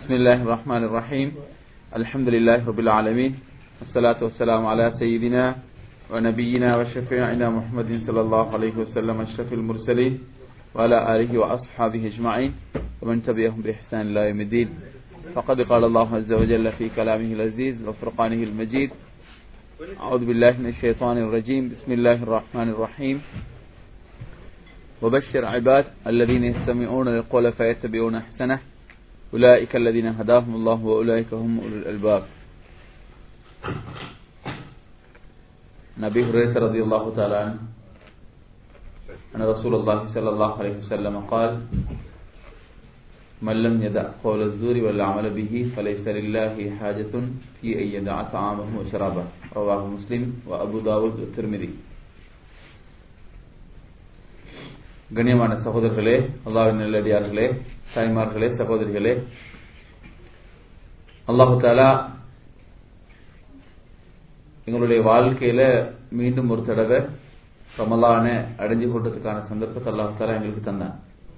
بسم الله الرحمن الرحيم الحمد لله رب العالمين والصلاة والسلام على سيدنا ونبينا وشفيعنا محمد صلى الله عليه وسلم أشرف المرسلين وعلى آله وأصحابه أجمعين ومن تبعهم بإحسان إلى يوم الدين فقد قال الله عز وجل في كلامه العزيز وفرقانه المجيد أعوذ بالله من الشيطان الرجيم بسم الله الرحمن الرحيم وبشر عباد الذين يستمعون القول فيتبعون أحسنه أولئك الذين هداهم الله وأولئك هم أولو الألباب نبي هريرة رضي الله تعالى عنه أن رسول الله صلى الله عليه وسلم قال من لم يدع قول الزور والعمل به فليس لله حاجة في أن يدع طعامه وشرابه رواه مسلم وأبو داود والترمذي கண்ணியமான சகோதரர்களே அல்லாவின் நல்லடியார்களே தாய்மார்களே சகோதரிகளே அல்லாஹு தாலா எங்களுடைய வாழ்க்கையில மீண்டும் ஒரு தடவை ரமலான அடைஞ்சு கொண்டதுக்கான சந்தர்ப்பத்தை அல்லாஹு தாலா எங்களுக்கு தந்தான்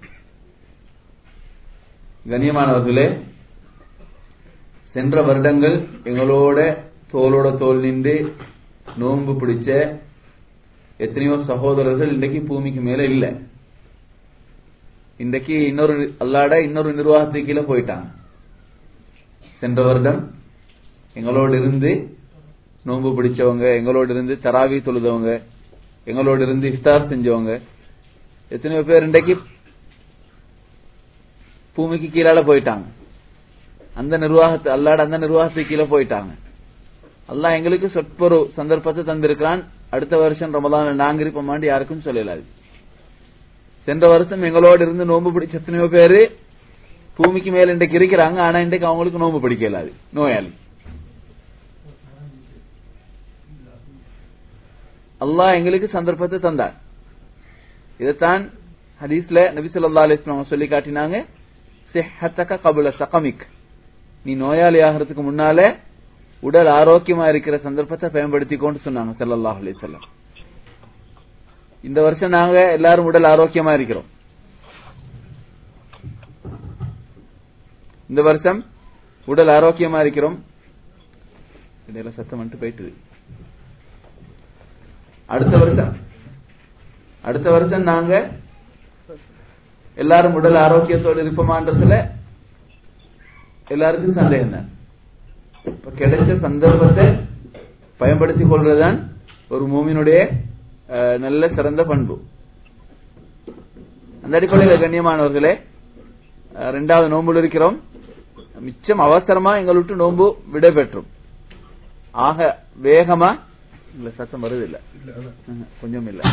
கண்ணியமானவர்களே சென்ற வருடங்கள் எங்களோட தோளோட தோல் நின்று நோன்பு பிடிச்ச எத்தனையோ சகோதரர்கள் இன்றைக்கு பூமிக்கு மேல இல்லை இன்றைக்கு இன்னொரு அல்லாட இன்னொரு நிர்வாகத்துக்கு கீழே போயிட்டாங்க சென்ற வருடம் எங்களோடு இருந்து நோன்பு பிடிச்சவங்க எங்களோடு இருந்து தராவி தொழுதவங்க எங்களோடு இருந்து இஃப்தார் செஞ்சவங்க எத்தனையோ பேர் இன்றைக்கு பூமிக்கு கீழால போயிட்டாங்க அந்த நிர்வாகத்தை அல்லாட அந்த நிர்வாகத்துக்கு கீழே போயிட்டாங்க அல்லாஹ் எங்களுக்கு சொற்பொரு சந்தர்ப்பத்தை தந்திருக்கிறான் அடுத்த வருஷம் ரமதான் நாங்க இருப்போமாண்டு யாருக்கும் சொல்லலாது சென்ற வருஷம் எங்களோட இருந்து நோன்பு பிடிச்ச எத்தனையோ பேரு பூமிக்கு மேல இன்றைக்கு இருக்கிறாங்க ஆனா இன்றைக்கு அவங்களுக்கு நோன்பு பிடிக்கலாது நோயாளி அல்லாஹ் எங்களுக்கு சந்தர்ப்பத்தை தந்தார் இதைத்தான் ஹதீஸ்ல நபி சொல்லா அலிஸ்லாம் சொல்லி காட்டினாங்க சிஹத்தக கபுல சகமிக் நீ நோயாளி ஆகிறதுக்கு முன்னால உடல் ஆரோக்கியமா இருக்கிற சந்தர்ப்பத்தை பயன்படுத்திக்கோன்னு சொன்னாங்க சல்லாஹ் அலிசல்லாம் இந்த வருஷம் நாங்க எல்லாரும் உடல் ஆரோக்கியமா இருக்கிறோம் இந்த வருஷம் உடல் ஆரோக்கியமா இருக்கிறோம் இடையில சத்தம் வந்துட்டு போயிட்டு அடுத்த வருஷம் அடுத்த வருஷம் நாங்க எல்லாரும் உடல் ஆரோக்கியத்தோடு இருப்போமான்றதுல எல்லாருக்கும் சந்தேகம் தான் இப்ப கிடைச்ச சந்தர்ப்பத்தை பயன்படுத்திக் கொள்றதுதான் ஒரு மூமினுடைய நல்ல சிறந்த பண்பு அந்த அடிப்படையில் கண்ணியமானவர்களே ரெண்டாவது நோன்புல இருக்கிறோம் மிச்சம் அவசரமா எங்கள் விட்டு நோன்பு விடை பெற்றோம் ஆக வேகமா இல்ல சத்தம் வருது இல்ல கொஞ்சம் இல்ல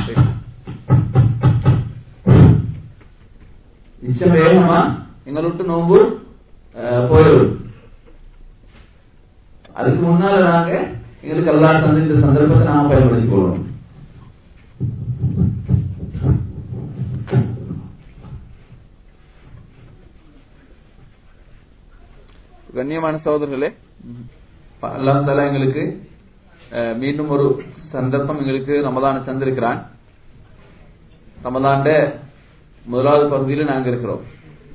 மிச்சம் வேகமா எங்கள் விட்டு நோன்பு போயிடும் அதுக்கு முன்னால நாங்க எங்களுக்கு எல்லாம் தந்து இந்த சந்தர்ப்பத்தை நாம பயன்படுத்திக் கொள்ளணும் கண்ணியமான சகோதரர்களே அல்லாம் தலா எங்களுக்கு மீண்டும் ஒரு சந்தர்ப்பம் எங்களுக்கு ரமதான தந்திருக்கிறான் ரமதாண்ட முதலாவது பகுதியில் நாங்க இருக்கிறோம்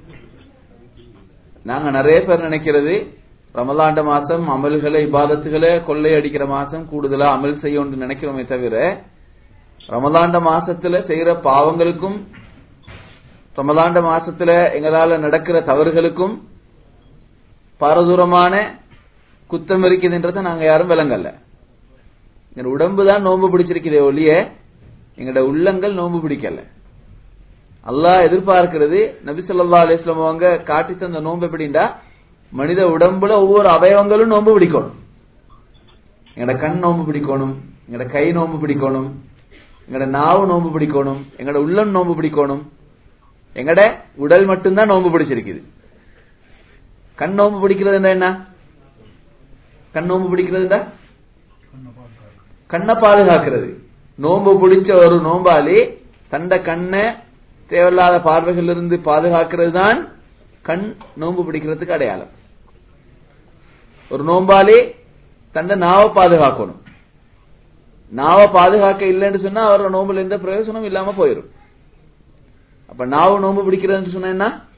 நாங்க நிறைய பேர் நினைக்கிறது ரமலாண்ட மாசம் அமல்களை இபாதத்துகளை கொள்ளை அடிக்கிற மாசம் கூடுதலா அமல் செய்யும் நினைக்கிறோமே தவிர ரமலாண்ட மாசத்துல செய்யற பாவங்களுக்கும் ரமலாண்ட மாசத்துல எங்களால நடக்கிற தவறுகளுக்கும் பாரதூரமான குத்தம் இருக்குதுன்றத நாங்க யாரும் விளங்கல்ல எங்க உடம்பு தான் நோன்பு பிடிச்சிருக்கிறதே ஒழிய எங்கட உள்ளங்கள் நோன்பு பிடிக்கல அல்லாஹ் எதிர்பார்க்கிறது நபி சொல்லா அலிஸ்லாம் அவங்க காட்டி தந்த நோன்பு எப்படின்னா மனித உடம்புல ஒவ்வொரு அவயவங்களும் நோன்பு பிடிக்கணும் எங்கட கண் நோன்பு பிடிக்கணும் எங்கட கை நோன்பு பிடிக்கணும் எங்கட நாவு நோன்பு பிடிக்கணும் எங்கட உள்ளம் நோன்பு பிடிக்கணும் எங்கட உடல் மட்டும்தான் நோன்பு பிடிச்சிருக்குது கண் நோம்பு பிடிக்கிறது என்ன கண் நோம்பு பிடிக்கிறது கண்ணை பாதுகாக்கிறது நோம்பு பிடிச்ச ஒரு நோம்பாளி தண்ட கண்ணை தேவையில்லாத பார்வைகள் இருந்து பாதுகாக்கிறது தான் கண் நோம்பு பிடிக்கிறதுக்கு அடையாளம் ஒரு நோம்பாளி தண்ட நாவை பாதுகாக்கணும் நாவை பாதுகாக்க இல்லைன்னு சொன்னா அவரோட நோம்புல எந்த பிரயோசனம் இல்லாம போயிடும் அப்ப நாவு நோம்பு பிடிக்கிறதுன்னு சொன்னா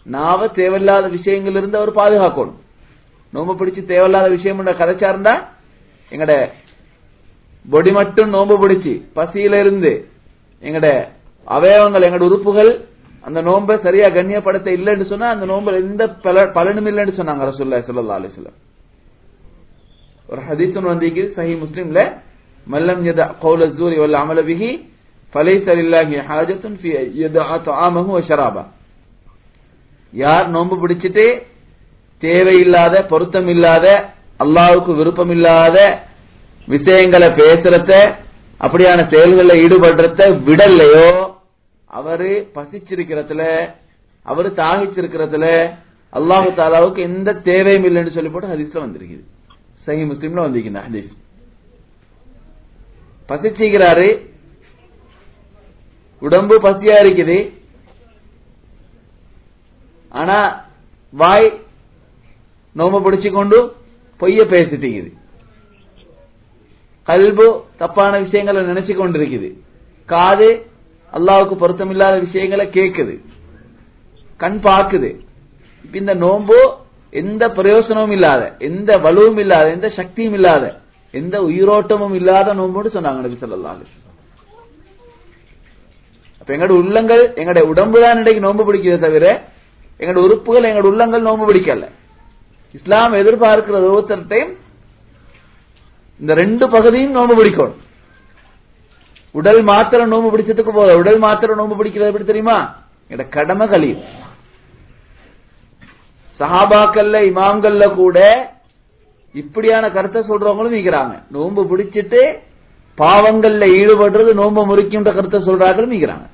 நாவ தேவையில்லாத விஷயங்கள் இருந்து அவர் பாதுகாக்கணும் நோம்பு பிடிச்சு தேவையில்லாத விஷயம் கதைச்சா இருந்தா எங்கட பொடி மட்டும் நோம்பு பிடிச்சு பசியில இருந்து எங்கட அவயவங்கள் எங்கட உறுப்புகள் அந்த நோன்பை சரியா கண்ணியப்படுத்த இல்லைன்னு சொன்னா அந்த நோம்புல எந்த பல- பலனும் இல்லைன்னு சொன்னாங்க ரசூல்லா ஸல்லல்லாஹு அலைஹி வஸல்லம் ஒரு ஹதீஸ் வந்திருக்கு சஹி முஸ்லிம்ல மல்லம் யதா கௌல الزور والعمل به فليس لله حاجة في يدع طعامه وشرابه யார் நோன்பு பிடிச்சிட்டு தேவையில்லாத பொருத்தம் இல்லாத அல்லாஹ்வுக்கு விருப்பம் இல்லாத விஷயங்களை பேசுறத அப்படியான செயல்களில் ஈடுபடுறத விடலையோ அவரு பசிச்சிருக்கிறதுல அவரு தாகிச்சிருக்கிறதுல அல்லாஹு தாலாவுக்கு எந்த தேவையும் இல்லைன்னு சொல்லி போட்டு ஹதீஸ்ல வந்திருக்குது சஹி முஸ்லிம்ல வந்திருக்குது ஹதீஸ் பசிச்சுக்கிறாரு உடம்பு பசியா இருக்குது ஆனா வாய் நோம பிடிச்சு கொண்டு பொய்ய பேசிட்டீங்குது கல்பு தப்பான விஷயங்களை நினைச்சு கொண்டிருக்குது காது அல்லாவுக்கு பொருத்தமில்லாத விஷயங்களை கேக்குது கண் பார்க்குது இப்ப இந்த நோன்பு எந்த பிரயோசனமும் இல்லாத எந்த வலுவும் இல்லாத எந்த சக்தியும் இல்லாத எந்த உயிரோட்டமும் இல்லாத நோன்புன்னு சொன்னாங்க நபி ஸல்லல்லாஹு அலைஹி வஸல்லம். அப்ப எங்களோட உள்ளங்கள் எங்களுடைய உடம்பு தான் இன்றைக்கு நோன்பு பிடிக்கிறதே தவிர எங்களோட உறுப்புகள் எங்களோட உள்ளங்கள் நோன்பு பிடிக்கல இஸ்லாம் எதிர்பார்க்கிற ஒவ்வொருத்தர்ட்டையும் இந்த ரெண்டு பகுதியும் நோன்பு பிடிக்கணும் உடல் மாத்திரம் நோன்பு பிடிச்சதுக்கு போதும் உடல் மாத்திரம் நோன்பு பிடிக்கிறது எப்படி தெரியுமா எங்களோட கடமை கழியும் சஹாபாக்கள்ல இமாம்கள்ல கூட இப்படியான கருத்தை சொல்றவங்களும் இருக்கிறாங்க நோன்பு பிடிச்சிட்டு பாவங்கள்ல ஈடுபடுறது நோன்பு முறிக்கின்ற கருத்தை சொல்றாங்களும் இருக்கிறாங்க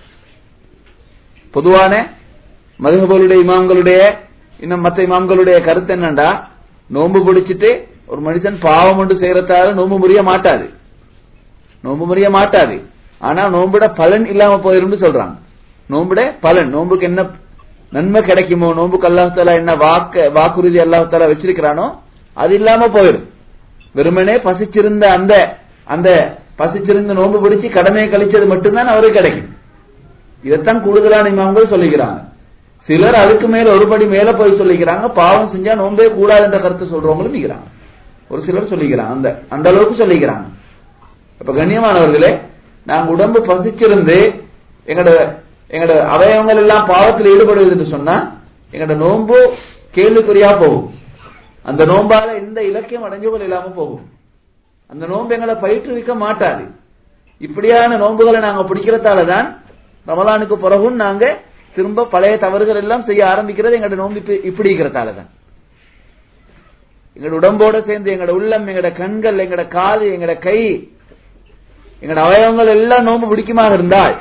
பொதுவான மதுகபலுடைய இமாம்களுடைய இன்னும் மற்ற இமாம்களுடைய கருத்து என்னண்டா நோன்பு பிடிச்சிட்டு ஒரு மனுஷன் பாவம் ஒன்று செய்யறதால நோன்பு முறிய மாட்டாது நோன்பு முறிய மாட்டாது ஆனா நோன்புட பலன் இல்லாம போயிரும்னு சொல்றாங்க நோன்புட பலன் நோன்புக்கு என்ன நன்மை கிடைக்குமோ நோன்புக்கு அல்லாஹால என்ன வாக்கு வாக்குறுதி அல்லாஹால வச்சிருக்கிறானோ அது இல்லாம போயிடும் வெறுமனே பசிச்சிருந்த அந்த அந்த பசிச்சிருந்த நோன்பு பிடிச்சு கடமையை கழிச்சது மட்டும்தான் அவருக்கு கிடைக்கும் இதைத்தான் கூடுதலான இமாம்கள் சொல்லிக்கிறாங்க சிலர் அதுக்கு மேல ஒருபடி மேல போய் சொல்லிக்கிறாங்க பாவம் செஞ்சா நோன்பே கூடாது என்ற கருத்து சொல்றவங்களும் இருக்கிறாங்க ஒரு சிலர் சொல்லிக்கிறாங்க அந்த அந்த அளவுக்கு சொல்லிக்கிறாங்க அப்ப கண்ணியமானவர்களே நாங்க உடம்பு பசிச்சிருந்து எங்கட எங்கட அவயவங்கள் எல்லாம் பாவத்தில் ஈடுபடுவது என்று சொன்னா எங்கட நோன்பு கேள்விக்குறியா போகும் அந்த நோம்பால எந்த இலக்கியம் அடைஞ்சுகள் இல்லாம போகும் அந்த நோன்பு எங்களை பயிற்றுவிக்க மாட்டாது இப்படியான நோன்புகளை நாங்க பிடிக்கிறதால தான் ரமலானுக்கு பிறகும் நாங்க திரும்ப பழைய தவறுகள் எல்லாம் செய்ய ஆரம்பிக்கிறது எங்களோட நோன்பு இப்ப- இப்படி இருக்கிறதால தான் எங்களோட உடம்போட சேர்ந்து எங்களோட உள்ளம் எங்களோட கண்கள் எங்களோட காது எங்களோட கை எங்களோட அவயவங்கள் எல்லாம் நோன்பு பிடிக்குமாக இருந்தால்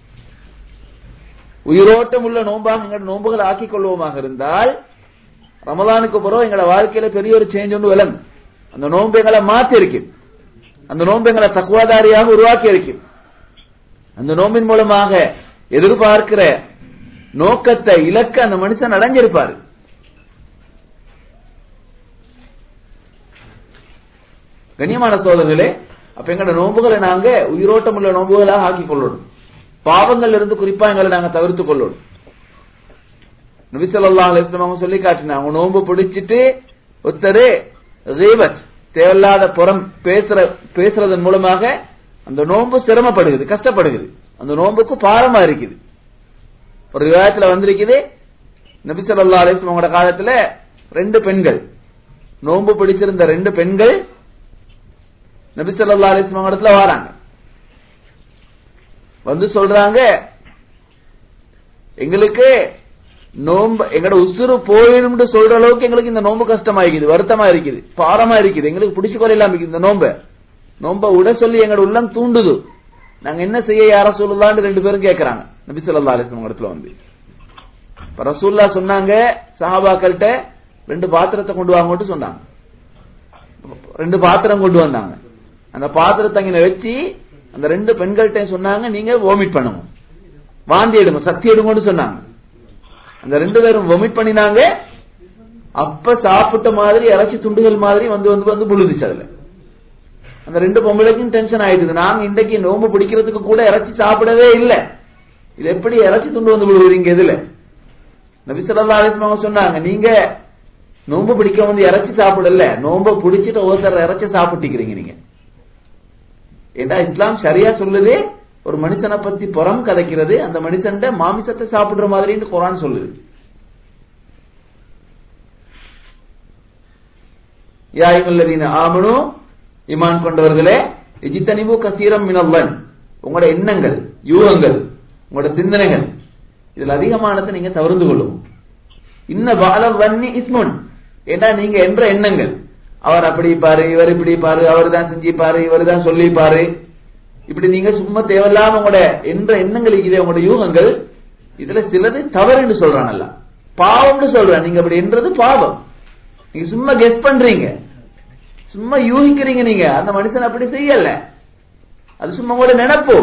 உயிரோட்டம் உள்ள நோன்பாக எங்களோட நோன்புகள் ஆக்கிக் கொள்வோமாக இருந்தால் ரமலானுக்கு பிறகு எங்களோட வாழ்க்கையில பெரிய ஒரு சேஞ்ச் ஒன்று விளங்கும் அந்த நோன்பு எங்களை மாத்தி இருக்கு அந்த நோன்பு எங்களை தக்குவாதாரியாக உருவாக்கி இருக்கு அந்த நோம்பின் மூலமாக எதிர்பார்க்கிற நோக்கத்தை இலக்க அந்த மனுஷன் அடைஞ்சிருப்பாரு கண்ணியமான சோதர்களே அப்ப எங்களோட நோன்புகளை நாங்க உயிரோட்டம் உள்ள நோன்புகளாக ஆக்கிக் கொள்ளணும் பாவங்கள் இருந்து குறிப்பா எங்களை நாங்க தவிர்த்துக் கொள்ளணும் நபிசல்லாஹ் அலிஸ்லாம் அவங்க சொல்லி காட்டினாங்க நோன்பு பிடிச்சிட்டு ஒருத்தரு ரீபத் தேவையில்லாத புறம் பேசுற பேசுறதன் மூலமாக அந்த நோன்பு சிரமப்படுகிறது கஷ்டப்படுகிறது அந்த நோன்புக்கு பாரமா இருக்குது ஒரு விவாதத்துல வந்திருக்குது நபி ஸல்லல்லாஹு அலைஹி வஸல்லம் அவங்களோட காலத்துல ரெண்டு பெண்கள் நோன்பு பிடிச்சிருந்த ரெண்டு பெண்கள் நபி ஸல்லல்லாஹு அலைஹி வஸல்லம் இடத்துல வராங்க வந்து சொல்றாங்க எங்களுக்கு நோம்பு எங்களோட உசுறு போயிடும்னு சொல்ற அளவுக்கு எங்களுக்கு இந்த நோம்பு கஷ்டமா இருக்குது வருத்தமா இருக்குது பாரமா இருக்குது எங்களுக்கு பிடிச்சு கொள்ளலாம் இருக்குது இந்த நோம்ப நோம்ப உட சொல்லி எங்களோட உள்ளம் தூண்டுது நாங்க என்ன செய்ய யார சொல்லலாம்னு ரெண்டு பேரும் கேக்குறாங்க நபி ஸல்லல்லாஹு அலைஹி வஸல்லம் இடத்துல வந்து இப்ப ரசூல்லா சொன்னாங்க சஹாபாக்கள்கிட்ட ரெண்டு பாத்திரத்தை கொண்டு வாங்கன்னு சொன்னாங்க ரெண்டு பாத்திரம் கொண்டு வந்தாங்க அந்த பாத்திரத்தை அங்க வச்சு அந்த ரெண்டு பெண்கள்கிட்ட சொன்னாங்க நீங்க வாமிட் பண்ணுங்க வாந்தி எடுங்க சக்தி எடுங்கன்னு சொன்னாங்க அந்த ரெண்டு பேரும் வொமிட் பண்ணினாங்க அப்ப சாப்பிட்ட மாதிரி இறைச்சி துண்டுகள் மாதிரி வந்து வந்து வந்து புழுதுச்சு அதுல அந்த ரெண்டு பொம்பளைக்கும் டென்ஷன் ஆயிடுது நாங்க இன்றைக்கு நோம்பு பிடிக்கிறதுக்கு கூட இறைச்சி சாப்பிடவே இல்ல இது எப்படி இறைச்சி துண்டு வந்து விழுவுறீங்க இதுல நபி ஸல்லல்லாஹு அலைஹி வஸல்லம் சொன்னாங்க நீங்க நோன்பு பிடிக்க வந்து இறைச்சி சாப்பிடல நோன்பை பிடிச்சிட்டு ஒருத்தர் இறைச்சி சாப்பிட்டுக்கிறீங்க நீங்க ஏண்டா இஸ்லாம் சரியா சொல்லுது ஒரு மனுஷனை பத்தி புறம் கதைக்கிறது அந்த மனுஷன் மாமிசத்தை சாப்பிடுற மாதிரி இந்த குரான் சொல்லுது யாயுல்லதீன ஆமனு இமான் கொண்டவர்களே இஜித்தனிபு கசீரம் மினல்லன் உங்களோட எண்ணங்கள் யூகங்கள் உங்களோட சிந்தனைகள் இதுல அதிகமானதை நீங்க தவிர்த்து கொள்ளும் இன்ன பால வன்னி இஸ்முன் ஏன்னா நீங்க என்ற எண்ணங்கள் அவர் அப்படி பாரு இவர் இப்படி பாரு அவர் தான் செஞ்சிப்பாரு இவர் தான் சொல்லிப்பாரு இப்படி நீங்க சும்மா தேவையில்லாம உங்களோட என்ற எண்ணங்கள் இதே உங்களோட யூகங்கள் இதுல சிலது தவறுன்னு சொல்றானல்ல பாவம்னு சொல்றேன் நீங்க அப்படி என்றது பாவம் நீங்க சும்மா கெஸ் பண்றீங்க சும்மா யூகிக்கிறீங்க நீங்க அந்த மனுஷன் அப்படி செய்யல அது சும்மா உங்களோட நினைப்பு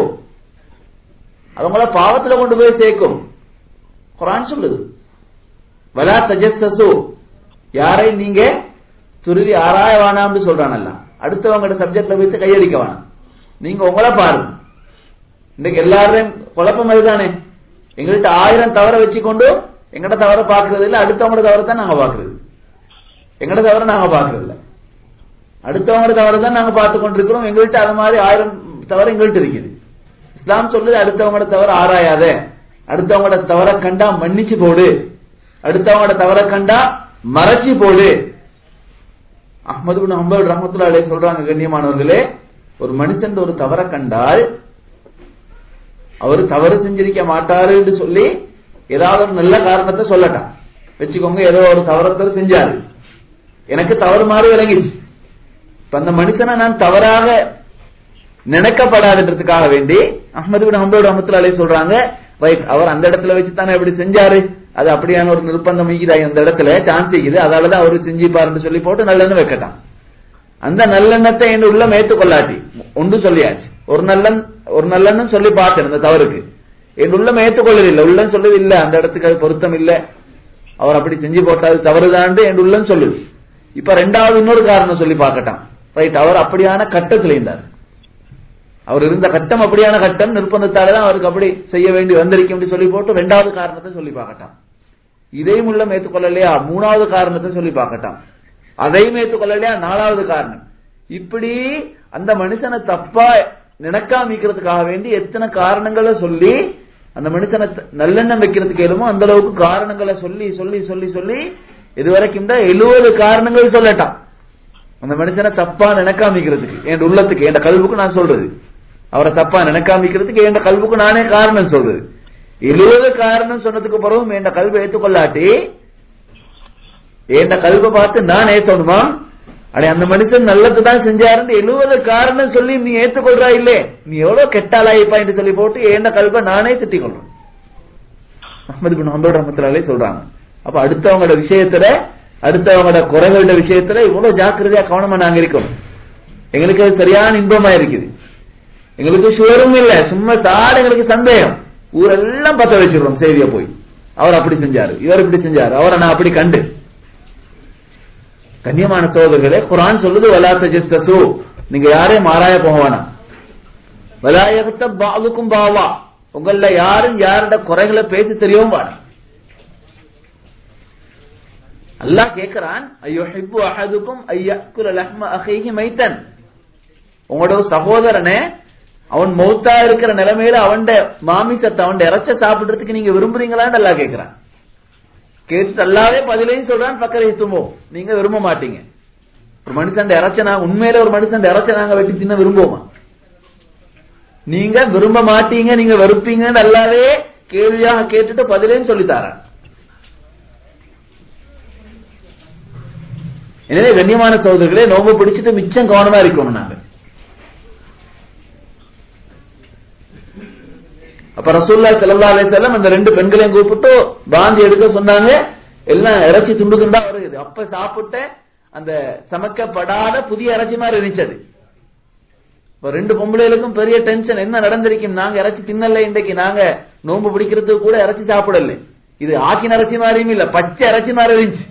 அவங்கள பாவத்துல கொண்டு போய் சேர்க்கும் குரான் சொல்லுது வலா தஜஸ்ஸு யாரை நீங்க துருவி ஆராய வேணாம்னு சொல்றானல்ல அடுத்தவங்களோட சப்ஜெக்ட்ல வச்சு கையடிக்க வேணாம் நீங்க உங்களை பாருங்க இன்னைக்கு எல்லாரையும் குழப்பம் அதுதானே எங்கள்கிட்ட ஆயிரம் தவற வச்சுக்கொண்டு எங்கட தவற பாக்குறது இல்ல அடுத்தவங்களோட தவற தான் நாங்க பாக்குறது எங்கட தவற நாங்க பாக்குறது இல்ல அடுத்தவங்களோட தவற தான் நாங்க பார்த்து கொண்டிருக்கிறோம் எங்கள்கிட்ட அது மாதிரி ஆயிரம் தவறு எங்கள்கிட்ட இருக்குது இஸ்லாம் சொல்லுது அடுத்தவங்களோட தவற ஆராயாத அடுத்தவங்களோட தவற கண்டா மன்னிச்சு போடு அடுத்தவங்களோட தவற கண்டா மறைச்சு போடு அஹமது பின் ஹம்பல் ரஹமத்துல்லா அலைஹி சொல்றாங்க கண்ணியமானவர்களே ஒரு மனுஷன் ஒரு தவற கண்டால் அவர் தவறு செஞ்சிருக்க மாட்டாருன்னு சொல்லி ஏதாவது ஒரு நல்ல காரணத்தை சொல்லட்டான் வச்சுக்கோங்க ஏதோ ஒரு தவறத்தை செஞ்சாரு எனக்கு தவறு மாதிரி விளங்கிச்சு இப்ப அந்த மனுஷனை நான் தவறாக நினைக்கப்படாதுன்றதுக்காக வேண்டி அஹமது பின் ஹம்பல் ரஹமத்துல்லா அலைஹி சொல்றாங்க ரைட் அவர் அந்த இடத்துல வச்சு தானே எப்படி செஞ்சாரு அது அப்படியான ஒரு நிர்பந்தம் இருக்குதா அந்த இடத்துல சான்ஸ் இருக்குது அதாலதான் அவரு செஞ்சுப்பாருன்னு சொல்லி போட்டு நல்லெண்ணெய் வைக்கட்டான் அந்த நல்லெண்ணத்தை என் உள்ள ஏத்துக்கொள்ளாட்டி ஒன்று சொல்லியாச்சு ஒரு நல்லன் ஒரு நல்லன்னு சொல்லி பார்த்தேன் அந்த தவறுக்கு என் உள்ள ஏத்துக்கொள்ளது இல்ல உள்ளம் சொல்லுது இல்ல அந்த இடத்துக்கு அது பொருத்தம் இல்ல அவர் அப்படி செஞ்சு போட்டாது தவறுதான்ட்டு என் உள்ளம் சொல்லுது இப்ப ரெண்டாவது இன்னொரு காரணம் சொல்லி பார்க்கட்டான் ரைட் அவர் அப்படியான கட்டத்தில் இருந்தார் அவர் இருந்த கட்டம் அப்படியான கட்டம் நிர்பந்தத்தாலதான் அவருக்கு அப்படி செய்ய வேண்டி வந்திருக்கும் சொல்லி போட்டு ரெண்டாவது காரணத்தை சொல்லி பார்க்கட்டான் இதையும் உள்ள ஏற்றுக்கொள்ளலையா மூணாவது காரணத்தை சொல்லி பார்க்கட்டான் அதையும் ஏற்றுக்கொள்ளலையா நாலாவது காரணம் இப்படி அந்த மனுஷனை தப்பா நினைக்காமிக்கிறதுக்காக வேண்டி எத்தனை காரணங்களை சொல்லி அந்த மனுஷனை நல்லெண்ணம் வைக்கிறதுக்கு ஏழுமோ அந்த அளவுக்கு காரணங்களை சொல்லி சொல்லி சொல்லி சொல்லி இதுவரைக்கும் தான் எழுபது காரணங்கள் சொல்லட்டான் அந்த மனுஷனை தப்பா நினைக்காமிக்கிறதுக்கு என் உள்ளத்துக்கு என் கல்வுக்கு நான் சொல்றது அவரை தப்பா நினைக்காமிக்கிறதுக்கு என் கல்வுக்கு நானே காரணம் சொல்றது எழுபது காரணம் சொன்னதுக்கு பிறகும் என் கல்வை ஏற்றுக்கொள்ளாட்டி என் கல்வை பார்த்து நான் ஏத்தணுமா அடே அந்த மனுஷன் நல்லதுதான் செஞ்சாருன்னு எழுபது காரணம் சொல்லி நீ ஏத்துக்கொள்றா இல்லே நீ எவ்வளவு கெட்டாலாயிப்பா என்று சொல்லி போட்டு என் கல்வை நானே திட்டிக் கொள்றேன் அஹமது பின் ஹம்பல் ரஹமத்துலாலே சொல்றாங்க அப்ப அடுத்தவங்களோட விஷயத்துல அடுத்தவங்களோட குறைகளோட விஷயத்துல இவ்வளவு ஜாக்கிரதையா கவனமா நாங்க இருக்கோம் எங்களுக்கு அது சரியான இன்பமா இருக்குது எங்களுக்கு சுவரும் இல்ல சும்மா தாடு எங்களுக்கு சந்தேகம் ஊரெல்லாம் பத்த வச்சிடுறோம் செய்திய போய் அவர் அப்படி செஞ்சாரு இவர் இப்படி செஞ்சாரு அவரை நான் அப்படி கண்டு கண்ணியமான சோதர்களே குரான் சொல்லுது வலாத்த ஜிஸ்தசு நீங்க யாரையும் மாறாய போக வேணாம் வலாயகத்த பாவுக்கும் பாவா உங்கள யாரும் யாரோட குறைகளை பேசி தெரியவும் வேணாம் அல்லாஹ் கேக்குறான் ஐயோ ஹிப்பு அஹதுக்கும் ஐயக்குல லஹ்ம அஹீஹி மைத்தன் உங்களோட சகோதரனே அவன் மௌத்தா இருக்கிற நிலைமையில அவன் மாமிசத்தை அவன் இறைச்ச சாப்பிடுறதுக்கு நீங்க விரும்புறீங்களான்னு நல்லா கேட்கிறான் கேட்டு அல்லாவே பதிலையும் சொல்றான் பக்கரை சுமோ நீங்க விரும்ப மாட்டீங்க ஒரு மனுஷன் இறைச்ச நாங்க உண்மையில ஒரு மனுஷன் இறைச்ச நாங்க வெட்டி தின்ன விரும்புவோமா நீங்க விரும்ப மாட்டீங்க நீங்க வெறுப்பீங்கன்னு அல்லாவே கேள்வியாக கேட்டுட்டு பதிலையும் சொல்லித்தாரான் எனவே கண்ணியமான சகோதரர்களே நோம்பு பிடிச்சிட்டு மிச்சம் கவனமா இருக்கணும் நாங்க அப்ப ரசூல்லா சல்லா அலிசல்லம் அந்த ரெண்டு பெண்களையும் கூப்பிட்டு பாந்தி எடுக்க சொன்னாங்க எல்லாம் இறைச்சி துண்டு துண்டா வருது அப்ப சாப்பிட்ட அந்த சமைக்கப்படாத புதிய இறைச்சி மாதிரி இருந்துச்சது இப்ப ரெண்டு பொம்பளைகளுக்கும் பெரிய டென்ஷன் என்ன நடந்திருக்கும் நாங்க இறைச்சி தின்னல இன்றைக்கு நாங்க நோம்பு பிடிக்கிறதுக்கு கூட இறைச்சி சாப்பிடல இது ஆக்கின இறைச்சி மாதிரியும் இல்ல பச்சை இறைச்சி மாதிரி இருந்துச்சு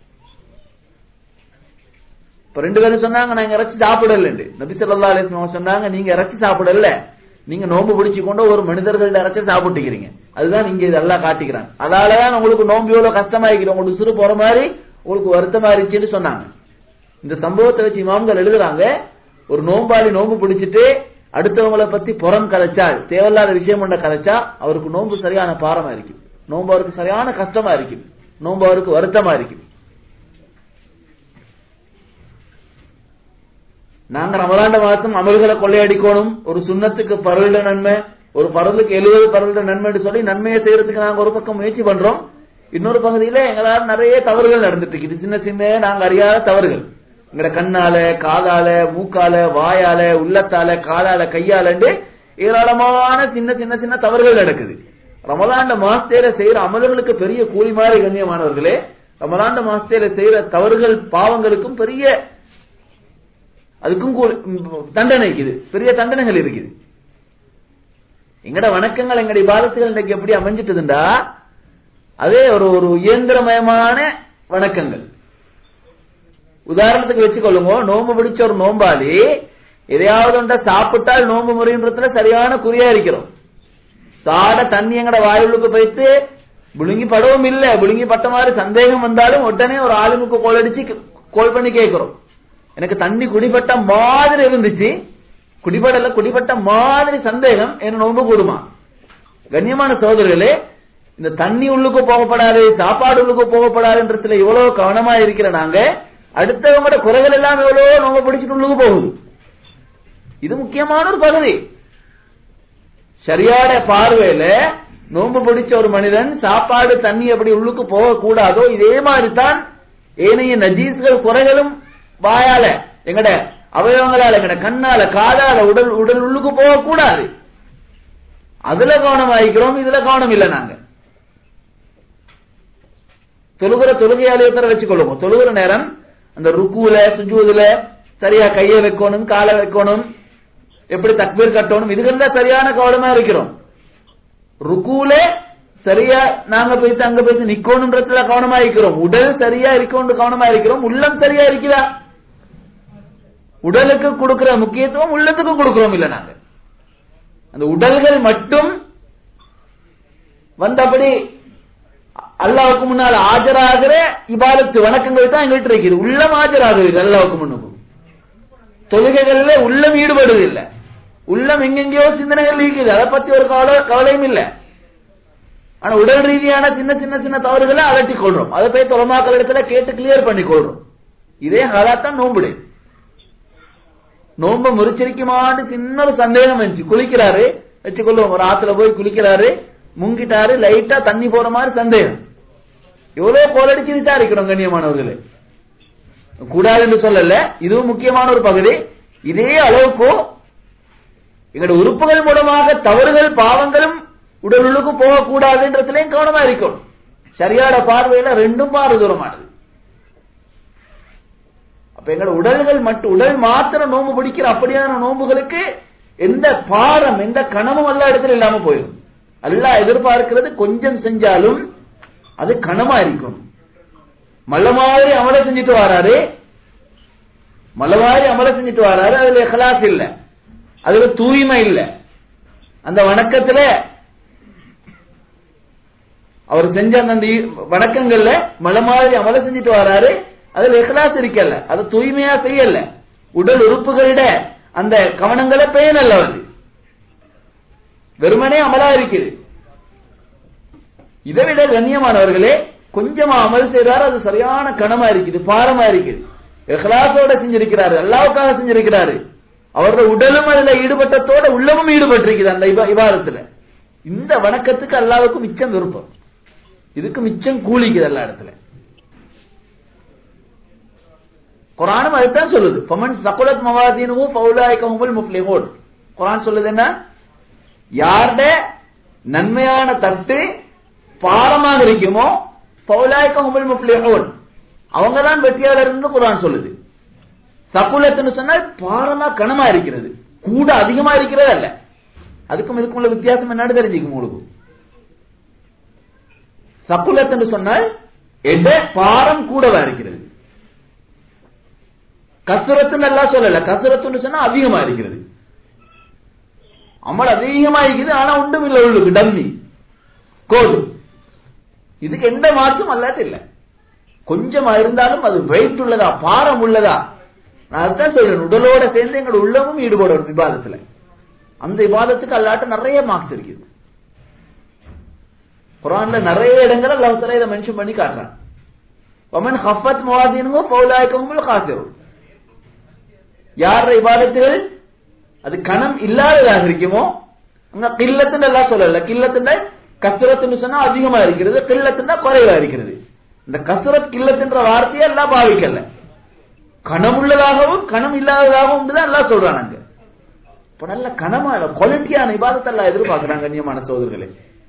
இப்ப ரெண்டு பேரும் சொன்னாங்க நாங்க இறைச்சி சாப்பிடல நபி சொல்லா அலிஸ்லாம் சொன்னாங்க நீங்க இறைச்சி சாப்பிடல நீங்க நோம்பு பிடிச்சு கொண்டு ஒரு மனிதர்கள் இறைச்சி சாப்பிட்டுக்கிறீங்க அதுதான் இங்க இதெல்லாம் காட்டிக்கிறாங்க அதாலதான் உங்களுக்கு நோம்பு எவ்வளவு கஷ்டமா இருக்குது உங்களுக்கு சிறு போற மாதிரி உங்களுக்கு வருத்தமா இருந்துச்சுன்னு சொன்னாங்க இந்த சம்பவத்தை வச்சு இமாம்கள் எழுதுறாங்க ஒரு நோம்பாளி நோம்பு பிடிச்சிட்டு அடுத்தவங்களை பத்தி புறம் கதைச்சால் தேவையில்லாத விஷயம் ஒண்ண கதைச்சா அவருக்கு நோம்பு சரியான பாரமா இருக்கு நோம்பு அவருக்கு சரியான கஷ்டமா இருக்கு நோம்பு அவருக்கு வருத்தமா இருக்கு நாங்க ரமலாண்ட மாதம் அமல்களை கொள்ளையடிக்கணும் ஒரு சுண்ணத்துக்கு பருட நன்மை ஒரு பருளுக்கு எழுபது பருட நன்மைன்னு சொல்லி நன்மையை செய்யறதுக்கு நாங்க ஒரு பக்கம் முயற்சி பண்றோம் இன்னொரு பகுதியில எங்களால் நிறைய தவறுகள் நடந்துட்டு இருக்குது சின்ன சின்ன நாங்க அறியாத தவறுகள் எங்கட கண்ணால காதால மூக்கால வாயால உள்ளத்தால காலால கையாலண்டு ஏராளமான சின்ன சின்ன சின்ன தவறுகள் நடக்குது ரமலாண்ட மாசத்தையில செய்யற அமல்களுக்கு பெரிய கூலி மாதிரி கண்ணியமானவர்களே ரமலாண்ட மாசத்தையில செய்யற தவறுகள் பாவங்களுக்கும் பெரிய அதுக்கும் கூலி- ம், தண்டனை இருக்குது பெரிய தண்டனைகள் இருக்குது எங்கட வணக்கங்கள் எங்கட இபாதத்துகள் இன்னைக்கு எப்படி அமைஞ்சிட்டுதுண்டா அதே ஒரு ஒரு இயந்திரமயமான வணக்கங்கள் உதாரணத்துக்கு வச்சுக்கொள்ளுங்க நோம்பு பிடிச்ச ஒரு நோம்பாளி எதையாவது ஒன்றை சாப்பிட்டால் நோம்பு முறைன்றதுல சரியான குறியா இருக்கிறோம் சாட தண்ணி எங்கட வாயுளுக்கு போயிட்டு புழுங்கி படவும் இல்ல புழுங்கி பட்ட மாதிரி சந்தேகம் வந்தாலும் உடனே ஒரு ஆளுமுக்கு கோல் அடிச்சு கோல் பண்ணி கேட்கிறோம் எனக்கு தண்ணி குடிபட்ட மாதிரி இருந்துச்சு குடிபடல குடிபட்ட மாதிரி சந்தேகம் என்ன நோம்பு கூடுமா கண்ணியமான சகோதரர்களே இந்த தண்ணி உள்ளுக்கு போகப்படாது சாப்பாடு உள்ளுக்கு போகப்படாதுன்றதுல இவ்வளவு கவனமா இருக்கிற நாங்க அடுத்தவங்களோட குறைகள் எல்லாம் எவ்வளவோ நோம்பு பிடிச்சிட்டு உள்ளுக்கு போகுது இது முக்கியமான ஒரு பகுதி சரியான பார்வையில நோன்பு பிடிச்ச ஒரு மனிதன் சாப்பாடு தண்ணி எப்படி உள்ளுக்கு போக கூடாதோ இதே மாதிரி தான் ஏனைய நஜீஸ்கள் குறைகளும் வாயால எங்கட அவயவங்களால எங்கட கண்ணால காதால உடல் உடல் உள்ளுக்கு போக கூடாது அதுல கவனம் ஆகிக்கிறோம் இதுல கவனம் இல்ல நாங்க தொழுகிற தொழுகையாலே தர வச்சுக்கொள்ளுவோம் தொழுகிற நேரம் அந்த ருக்குல சுஜூதுல சரியா கையை வைக்கணும் காலை வைக்கணும் எப்படி தக்பீர் கட்டணும் இதுகள்ல சரியான கவனமா இருக்கிறோம் ருக்குல சரியா நாங்க போயிட்டு அங்க போயிட்டு நிக்கணும்ன்றதுல கவனமா இருக்கிறோம் உடல் சரியா இருக்கணும் கவனமா இருக்கிறோம் உள்ளம் சரியா இருக்குதா உடலுக்கு கொடுக்கிற முக்கியத்துவம் உள்ளத்துக்கும் கொடுக்கிறோம் இல்ல நாங்க அந்த உடல்கள் மட்டும் வந்தபடி அல்லாவுக்கு முன்னால் ஆஜராகிற இபாதத்து வணக்கங்கள் தான் எங்கள்கிட்ட இருக்குது உள்ளம் ஆஜராகுது அல்லாவுக்கு முன்னுக்கும் தொழுகைகள்ல உள்ளம் ஈடுபடுவது இல்ல உள்ளம் எங்கெங்கேயோ சிந்தனைகள் இருக்குது அதை பத்தி ஒரு கவலை கவலையும் இல்ல ஆனா உடல் ரீதியான சின்ன சின்ன சின்ன தவறுகளை அலட்டி கொள்றோம் அதை போய் தொலைமாக்கள் இடத்துல கேட்டு கிளியர் பண்ணி கொள்றோம் இதே ஹாலாத்தான் நோம்புடு நோம்ப முறிச்சிருக்குமான்னு சின்ன ஒரு சந்தேகம் இருந்துச்சு குளிக்கிறாரு வச்சுக்கொள்ளுவோம் ஒரு ஆத்துல போய் குளிக்கிறாரு முங்கிட்டாரு லைட்டா தண்ணி போற மாதிரி சந்தேகம் எவ்வளவு கோலடிச்சுட்டு தான் இருக்கிறோம் கண்ணியமானவர்களே கூடாது என்று சொல்லல இதுவும் முக்கியமான ஒரு பகுதி இதே அளவுக்கு எங்களுடைய உறுப்புகள் மூலமாக தவறுகள் பாவங்களும் உடலுக்கு போகக்கூடாதுன்றதுலயும் கவனமா இருக்கும் சரியான பார்வையில ரெண்டும் மாறு தூரமானது அப்ப எங்களோட உடல்கள் மட்டும் உடல் மாத்திரம் நோம்பு பிடிக்கிற அப்படியான நோம்புகளுக்கு எந்த பாரம் எந்த கணமும் எல்லா இடத்துல இல்லாம போயிடும் எல்லாம் எதிர்பார்க்கிறது கொஞ்சம் செஞ்சாலும் அது கனமா இருக்கும் மல்ல மாதிரி அமல செஞ்சுட்டு வராரு மல்ல மாதிரி அமல செஞ்சுட்டு வராரு அதுல இஹ்லாஸ் இல்ல அதுல தூய்மை இல்ல அந்த வணக்கத்துல அவர் செஞ்ச அந்த ஈ- வணக்கங்கள்ல மல்ல மாதிரி அமல செஞ்சுட்டு வராரு அதுல இஹ்லாஸ் இருக்கல அது தூய்மையா செய்யல உடல் உறுப்புகளிட அந்த கவனங்களை பேணல வந்து வெறுமனே அமலா இருக்குது இதை விட கண்ணியமானவர்களே கொஞ்சமா அமல் செய்றாரு அது சரியான கனமா இருக்குது பாரமா இருக்குது இஹ்லாஸோட செஞ்சிருக்கிறாரு அல்லாவுக்காக செஞ்சிருக்கிறாரு அவருடைய உடலும் அதுல ஈடுபட்டத்தோட உள்ளமும் ஈடுபட்டிருக்குது அந்த இபா- இபாதத்துல இந்த வணக்கத்துக்கு அல்லாவுக்கு மிச்சம் விருப்பம் இதுக்கு மிச்சம் கூலிக்குது எல்லா இடத்துல குரானும் அதுதான் சொல்லுது ஃபமன் சகுலத் மவாதீனுஹு ஃபௌலாயிக ஹுமுல் முஃப்லிஹூன் குரான் சொல்லுது என்ன யார்ட நன்மையான தட்டு பாரமாக இருக்குமோ ஃபௌலாயிக ஹுமுல் முஃப்லிஹூன் அவங்க தான் வெற்றியாளர்னு குரான் சொல்லுது சகுலத்துன்னு சொன்னால் பாரமா கனமா இருக்கிறது கூட அதிகமா இருக்கிறது அல்ல அதுக்கும் இதுக்கும் உள்ள வித்தியாசம் என்னன்னு தெரிஞ்சுக்கும் உங்களுக்கு சகுலத் என்று சொன்னால் எட பாரம் கூடவா இருக்கிறது கசுரத்துன்னு எல்லாம் சொல்லல கசுரத்துன்னு சொன்னா அதிகமா இருக்கிறது அமல் அதிகமா இருக்குது ஆனா ஒன்றும் இல்லை உள்ளுக்கு டம்மி கோடு இதுக்கு எந்த மாற்றும் அல்லாது இல்ல கொஞ்சமா இருந்தாலும் அது வெயிட் உள்ளதா பாரம் உள்ளதா நான் அதுதான் சொல்றேன் உடலோட சேர்ந்து எங்களோட உள்ளமும் ஈடுபடும் விவாதத்துல அந்த விவாதத்துக்கு அல்லாட்ட நிறைய மார்க்ஸ் இருக்குது குரான்ல நிறைய இடங்கள் அல்லாஹ் தஆலா இதை மென்ஷன் பண்ணி காட்டுறான் வமன் ஹஃபத் மவாதீனுஹு ஃபௌலாயிகஹுமுல் காசிரூன் யார் இபாதத்துகள் அது கணம் இல்லாததாக இருக்குமோ அங்க கில்லத்துன்னு எல்லாம் சொல்லல கில்லத்துன்னா கசுரத்துன்னு சொன்னா அதிகமா இருக்கிறது கில்லத்துன்னா குறைவா இருக்கிறது இந்த கசுரத் கில்லத்துன்ற வார்த்தையை எல்லாம் பாவிக்கல கணம் உள்ளதாகவும் கணம் இல்லாததாகவும் தான் எல்லாம் சொல்றாங்க அங்க இப்ப நல்ல கனமான குவாலிட்டியான இபாதத்தை எல்லாம் எதிர்பார்க்கிறாங்க கண்ணியமான சோதர்களே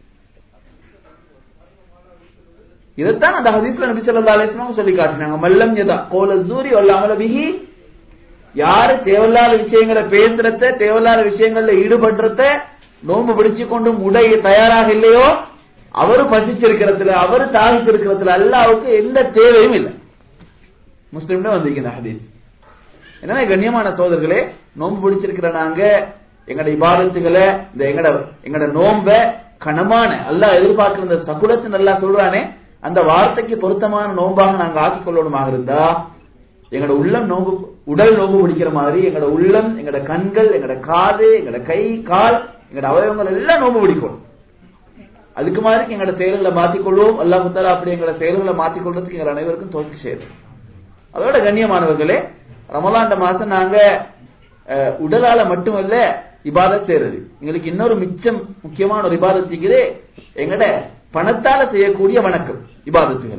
இதைத்தான் அந்த ஹதீஸ்ல நபி ஸல்லல்லாஹு அலைஹி வஸல்லம் சொல்லி காட்டினாங்க மல்லம் யதா கோல ஜூரி வல்லாமல பிஹி யாரு தேவையில்லாத விஷயங்களை பேசுறத தேவையில்லாத விஷயங்கள்ல ஈடுபடுறத நோன்பு பிடிச்சு கொண்டு உடை தயாராக இல்லையோ அவரு பசிச்சிருக்கிறதுல அவரு தாகிச்சிருக்கிறதுல அல்லாவுக்கு எந்த தேவையும் இல்லை முஸ்லிம்ல வந்திருக்கிற ஹதீஸ் என்ன கண்ணியமான சோதர்களே நோன்பு பிடிச்சிருக்கிற நாங்க எங்கட இபாதத்துகளை இந்த எங்கட எங்கட நோம்ப கனமான அல்லாஹ் எதிர்பார்க்கிற இந்த சகுலத்து நல்லா சொல்றானே அந்த வார்த்தைக்கு பொருத்தமான நோம்பாக நாங்க ஆக்கிக் கொள்ளணுமாக இருந்தா எங்கட உள்ளம் நோம்பு உடல் நோம்பு பிடிக்கிற மாதிரி எங்கட உள்ளம் எங்கட கண்கள் எங்கட காது எங்கட கை கால் எங்கட அவயவங்கள் எல்லாம் நோம்பு பிடிக்கணும் அதுக்கு மாதிரி எங்கட செயல்களை மாத்திக்கொள்வோம் அல்லாஹ் முத்தாலா அப்படி எங்கட செயல்களை மாத்திக்கொள்றதுக்கு எங்கள் அனைவருக்கும் தோற்று சேரும் அதோட கண்ணியமானவர்களே ரமலாண்ட மாசம் நாங்க அஹ், உடலால மட்டுமல்ல இபாதத் செய்யறது எங்களுக்கு இன்னொரு மிச்சம் முக்கியமான ஒரு இபாதத் இருக்குது எங்கட பணத்தால செய்யக்கூடிய வணக்கம் இபாதத்துகள்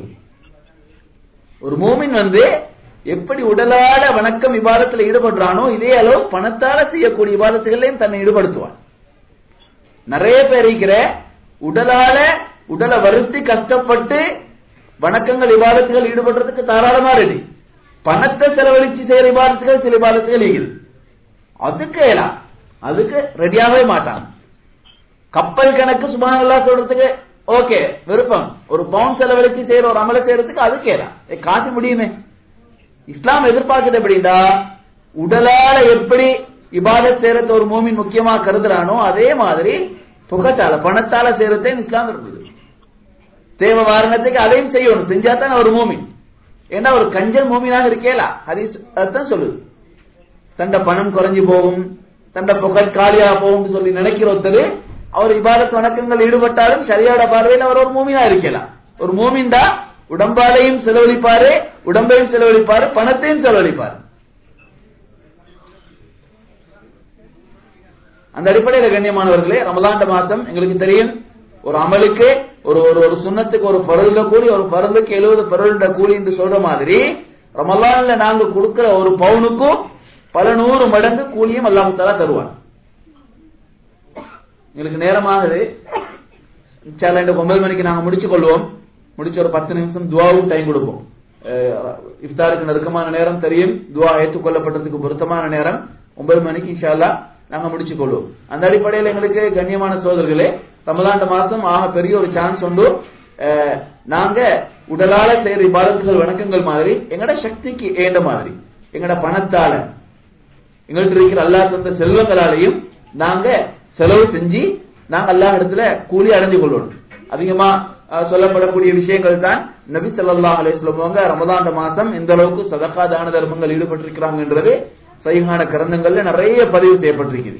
ஒரு மூமின் வந்து எப்படி உடலால வணக்கம் விவாதத்துல ஈடுபடுறானோ இதே அளவு பணத்தால செய்யக்கூடிய விவாதத்துகளையும் தன்னை ஈடுபடுத்துவான் நிறைய பேர் இருக்கிற உடலால உடலை வருத்தி கஷ்டப்பட்டு வணக்கங்கள் விவாதத்துகள் ஈடுபடுறதுக்கு தாராளமா ரெடி பணத்தை செலவழிச்சு செய்யற விவாதத்துகள் சில விவாதத்துகள் இருக்குது அதுக்கு இயலாம் அதுக்கு ரெடியாகவே மாட்டான் கப்பல் கணக்கு சுபானல்லா சொல்றதுக்கு ஓகே விருப்பம் ஒரு பவுன் செலவழிச்சு செய்யற ஒரு அமலை செய்யறதுக்கு அதுக்கு ஏறா காசு முடியுமே இஸ்லாம் எதிர்பார்க்கிறது எப்படின்னா உடலால எப்படி இபாதத் செய்யறது ஒரு மூமின் முக்கியமா கருதுறானோ அதே மாதிரி புகத்தால பணத்தால செய்யறதே இஸ்லாம் இருக்குது தேவை வாரணத்துக்கு அதையும் செய்யணும் செஞ்சா தான் ஒரு மூமின் ஏன்னா ஒரு கஞ்சல் மூமினாக இருக்கேலா ஹதீஸ் அதுதான் சொல்லுது தண்ட பணம் குறைஞ்சு போகும் தண்ட புகழ் காலியா போகும் சொல்லி நினைக்கிற ஒருத்தர் அவர் இபாதத் வணக்கங்கள் ஈடுபட்டாலும் சரியான பார்வையில் அவர் ஒரு மூமினா இருக்கலாம் ஒரு மூமின்டா உடம்பாலையும் செலவழிப்பாரு உடம்பையும் செலவழிப்பாரு பணத்தையும் செலவழிப்பாரு அந்த அடிப்படையில் கண்ணியமானவர்களே ரமலாண்ட மாசம் எங்களுக்கு தெரியும் ஒரு அமலுக்கு ஒரு ஒரு ஒரு சுண்ணத்துக்கு ஒரு பருள கூலி ஒரு பருளுக்கு எழுபது பருள கூலி என்று சொல்ற மாதிரி ரமலான்ல நாங்க கொடுக்கிற ஒரு பவுனுக்கும் பல நூறு மடங்கு கூலியும் அல்லாமுத்தாலா தருவான் எங்களுக்கு நேரமாகுது இன்ஷால்லா இந்த ஒன்பது மணிக்கு நாங்க முடிச்சு கொள்வோம் முடிச்சு ஒரு பத்து நிமிஷம் துவாவும் டைம் கொடுப்போம் அஹ் இஃப்தாருக்கு நெருக்கமான நேரம் தெரியும் துவா ஏற்றுக்கொள்ளப்பட்டதுக்கு பொருத்தமான நேரம் ஒன்பது மணிக்கு இன்ஷால்லா நாங்க முடிச்சு கொள்வோம் அந்த அடிப்படையில் எங்களுக்கு கண்ணியமான சோதர்களே தமிழ்நாட்டு மாசம் ஆக பெரிய ஒரு சான்ஸ் உண்டு அஹ் நாங்க உடலால செய்யற இபாதத்துகள் வணக்கங்கள் மாதிரி எங்கட சக்திக்கு ஏண்ட மாதிரி எங்கட பணத்தால எங்கள்கிட்ட இருக்கிற அல்லா தந்த செல்வங்களாலையும் நாங்க செலவு செஞ்சு நாங்க எல்லா இடத்துல கூலி அடைஞ்சு கொள்ளணும் அதிகமா அஹ், சொல்லப்படக்கூடிய விஷயங்கள் தான் நபி ஸல்லல்லாஹு அலைஹி சொல்லுவாங்க ரமதான மாசம் எந்த அளவுக்கு சதகா தான தர்மங்கள் ஈடுபட்டிருக்கிறாங்கன்றது சைகான கிரந்தங்கள்ல நிறைய பதிவு செய்யப்பட்டிருக்குது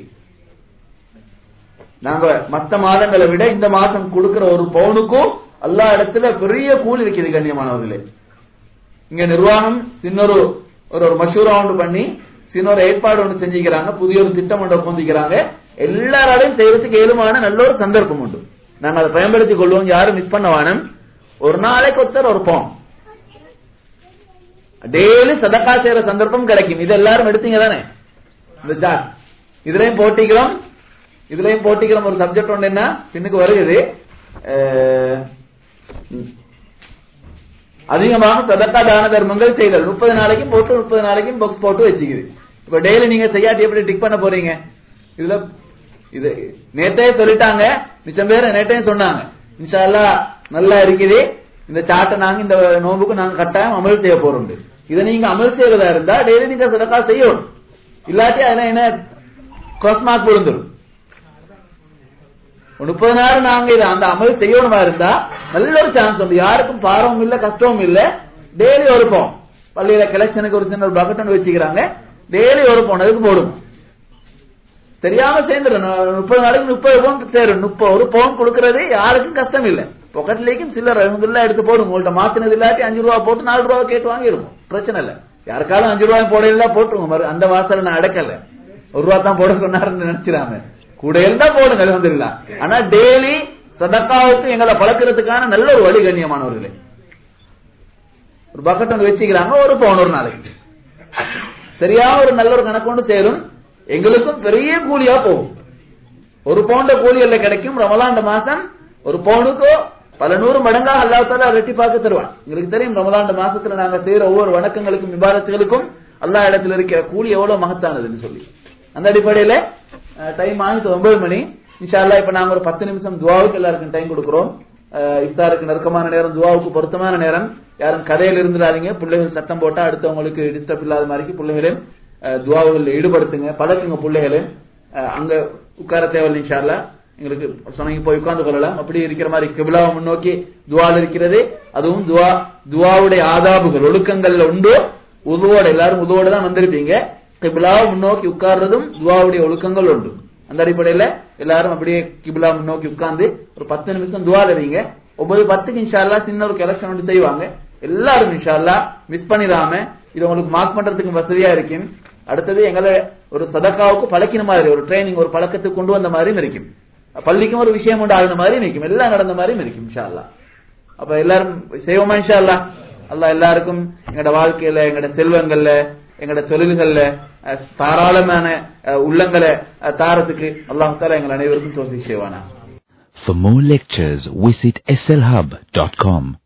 நாங்க மத்த மாதங்களை விட இந்த மாசம் கொடுக்கிற ஒரு பவுனுக்கும் எல்லா இடத்துல பெரிய கூலி இருக்குது கண்ணியமானவர்களே இங்க நிர்வாகம் சின்னொரு ஒரு ஒரு மஷூரா ஒன்று பண்ணி சின்னொரு ஏற்பாடு ஒன்று செஞ்சுக்கிறாங்க புதிய ஒரு திட்டம் ஒன்று கொண்டிருக்கிறாங்க எல்லாராலையும் செய்யறதுக்கு ஏழுமான நல்ல ஒரு சந்தர்ப்பம் உண்டு நாங்க அதை பயன்படுத்திக் கொள்வோம் யாரும் மிஸ் பண்ண வேணும் ஒரு நாளைக்கு ஒருத்தர் ஒரு பவுன் டெய்லி சதக்கா செய்யற சந்தர்ப்பம் கிடைக்கும் இது எல்லாரும் எடுத்தீங்க தானே இந்த சார்ட் இதுலயும் போட்டிக்கிறோம் இதுலயும் போட்டிக்கிறோம் ஒரு சப்ஜெக்ட் ஒன்று என்ன பின்னுக்கு வருகிறது அஹ், ம். அதிகமாக சதக்கா தான தர்மங்கள் செய்தல் முப்பது நாளைக்கும் போட்டு முப்பது நாளைக்கும் பாக்ஸ் போட்டு வச்சுக்குது இப்ப டெய்லி நீங்க செய்யாட்டி எப்படி டிக் பண்ண போறீங்க இதுல இது நேத்தே சொல்லிட்டாங்க மிச்சம் பேர் நேத்தையும் சொன்னாங்க இன்ஷா அல்லாஹ் நல்லா இருக்குது இந்த சாட்டை நாங்க இந்த நோம்புக்கு நாங்க கட்டாயம் அமல் செய்ய போறோம் இதை நீங்க அமல் செய்யறதா இருந்தா டெய்லி நீங்க சதக்கா செய்யணும் இல்லாட்டி அதெல்லாம் என்ன கிராஸ் மார்க் விழுந்துடும் முப்பதனாயிரம் நாங்க இதை அந்த அமல் செய்யணுமா இருந்தா நல்ல ஒரு சான்ஸ் உண்டு யாருக்கும் பாரமும் இல்ல கஷ்டமும் இல்ல டெய்லி ஒரு பவுன் பள்ளியில கலெக்ஷனுக்கு ஒரு சின்ன ஒரு பக்கெட் ஒன்று வச்சுக்கிறாங்க டெய்லி ஒரு பவுன் அதுக்கு போடும் தெரியாம சேர்ந்துடும் முப்பது நாளைக்கு முப்பது பவுன் சேரும் முப்பது ஒரு பவுன் கொடுக்கறது யாருக்கும் கஷ்டம் இல்ல பொக்கெட்லேயும் சில்லற அலமதுல்லா எடுத்து போடும் உங்கள்ட்ட மாத்தினது இல்லாட்டி அஞ்சு ரூபா போட்டு நாலு ரூபா கேட்டு வாங்கிடுவோம் பிரச்சனை இல்ல யாருக்காலும் அஞ்சு ரூபாய் போடையில போட்டுருவோம் மறு- அந்த வாசல நான் அடக்கல ஒரு ரூபா தான் போட சொன்னாருன்னு நினைச்சிடாம கூட இருந்தா போடுங்க அலமதுல்லா ஆனா டெய்லி சதக்காவுக்கு எங்களை பழக்கிறதுக்கான நல்ல ஒரு வழி கண்ணியமானவர்களே ஒரு பக்கெட் ஒன்று வச்சுக்கிறாங்க ஒரு பவுன் ஒரு நாளைக்கு சரியா ஒரு நல்ல ஒரு கணக்கு ஒன்று சேரும் எங்களுக்கும் பெரிய கூலியா போகும் ஒரு பவுண்ட கூலி எல்லாம் கிடைக்கும் ரமலாண்ட மாசம் ஒரு பவுனுக்கோ பல நூறு மடங்கா அல்லாஹால ரெட்டி பார்க்க தருவான் உங்களுக்கு தெரியும் ரமலாண்ட மாசத்துல நாங்க செய்யற ஒவ்வொரு வணக்கங்களுக்கும் விவாதத்துகளுக்கும் அல்லா இடத்துல இருக்கிற கூலி எவ்வளவு மகத்தானதுன்னு சொல்லி அந்த அடிப்படையில டைம் ஆகிட்டு ஒன்பது மணி இன்ஷா அல்லாஹ் இப்ப நாங்க ஒரு பத்து நிமிஷம் துவாவுக்கு எல்லாருக்கும் டைம் கொடுக்கிறோம் அஹ் இஃப்தாருக்கு நெருக்கமான நேரம் துவாவுக்கு பொருத்தமான நேரம் யாரும் கதையில இருந்துடாதீங்க பிள்ளைகள் சத்தம் போட்டா அடுத்தவங்களுக்கு டிஸ்டர்ப் இல்லாத மாதிரி பிள்ளைகளையும் அஹ் துவாவுகளில் ஈடுபடுத்துங்க பழக்குங்க பிள்ளைகளையும் அஹ் அங்க உட்கார தேவையில்லை இன்ஷா அல்லாஹ் எங்களுக்கு சொன்னீங்க போய் உட்கார்ந்து கொள்ளலாம் அப்படி இருக்கிற மாதிரி கிபிலாவை முன்னோக்கி துவால் இருக்கிறது அதுவும் துவா துவாவுடைய ஆதாபுகள் ஒழுக்கங்கள்ல உண்டு உதுவோட எல்லாரும் உதுவோட தான் வந்திருப்பீங்க கிபிலாவை முன்னோக்கி உட்கார்றதும் துவாவுடைய ஒழுக்கங்கள் உண்டு அந்த அடிப்படையில எல்லாரும் அப்படியே கிபிலா முன்னோக்கி உட்கார்ந்து ஒரு பத்து நிமிஷம் துவா இருவீங்க ஒன்பது பத்துக்கு இன்ஷா அல்லாஹ் சின்ன ஒரு கலெக்ஷன் ஒன்று செய்வாங்க எல்லாரும் இன்ஷா அல்லாஹ் மிஸ் பண்ணிடாம இது உங்களுக்கு மார்க் பண்றதுக்கு வசதியா இருக்கும் அடுத்தது எங்களை ஒரு சதக்காவுக்கு பழக்கின மாதிரி ஒரு ட்ரைனிங் ஒரு பழக்கத்துக்கு கொண்டு வந்த மாதிரியும் இருக்கும் பள்ளிக்கும் ஒரு விஷயம் உண்டு ஆகுன மாதிரியும் இருக்கும் எல்லாம் நடந்த மாதிரியும் இருக்கும் இன்ஷா அல்லாஹ் அப்ப எல்லாரும் செய்வோமா இன்ஷா அல்லாஹ் அல்லாஹ் எல்லாருக்கும் எங்கட வாழ்க்கையில எங்கட செல்வங்கள்ல எங்கட தொழில்கள்ல அஹ், தாராளமான அஹ், உள்ளங்களை அஹ், தாரத்துக்கு அல்லாஹ் தாலா எங்கள் அனைவருக்கும் தோல்வி செய்வானா For more lectures, visit slhub.com.